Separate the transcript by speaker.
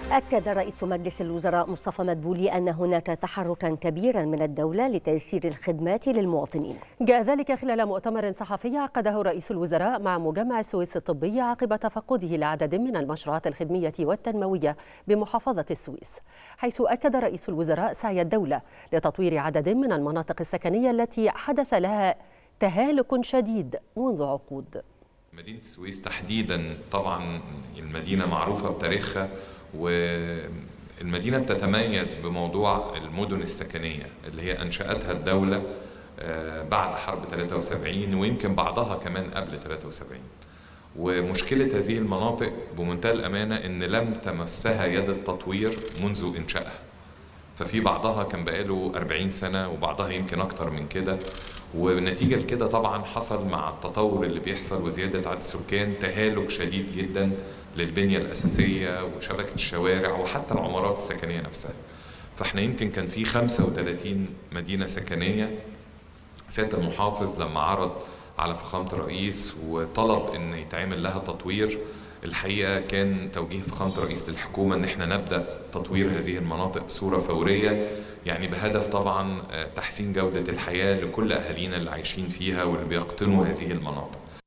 Speaker 1: أكد رئيس مجلس الوزراء مصطفى مدبولي أن هناك تحركا كبيرا من الدولة لتيسير الخدمات للمواطنين
Speaker 2: جاء ذلك خلال مؤتمر صحفي عقده رئيس الوزراء مع مجمع السويس الطبي عقب تفقده لعدد من المشروعات الخدمية والتنموية بمحافظة السويس حيث أكد رئيس الوزراء سعي الدولة لتطوير عدد من المناطق السكنية التي حدث لها تهالك شديد منذ عقود
Speaker 3: مدينة السويس تحديدا طبعا المدينة معروفة بتاريخها والمدينة بتتميز بموضوع المدن السكنية اللي هي أنشأتها الدولة بعد حرب 73 ويمكن بعضها كمان قبل 73 ومشكلة هذه المناطق بمنتهى الأمانة إن لم تمسها يد التطوير منذ إنشائها ففي بعضها كان بقاله 40 سنة وبعضها يمكن أكتر من كده ونتيجة لكده طبعا حصل مع التطور اللي بيحصل وزيادة عدد السكان تهالك شديد جدا للبنية الأساسية وشبكة الشوارع وحتى العمارات السكنية نفسها فاحنا يمكن كان في 35 مدينة سكنية سيادة المحافظ لما عرض على فخامة الرئيس وطلب ان يتعمل لها تطوير الحقيقة كان توجيه فخامة رئيس للحكومة ان احنا نبدأ تطوير هذه المناطق بصورة فورية يعني بهدف طبعا تحسين جودة الحياة لكل أهالينا اللي عايشين فيها واللي بيقطنوا هذه المناطق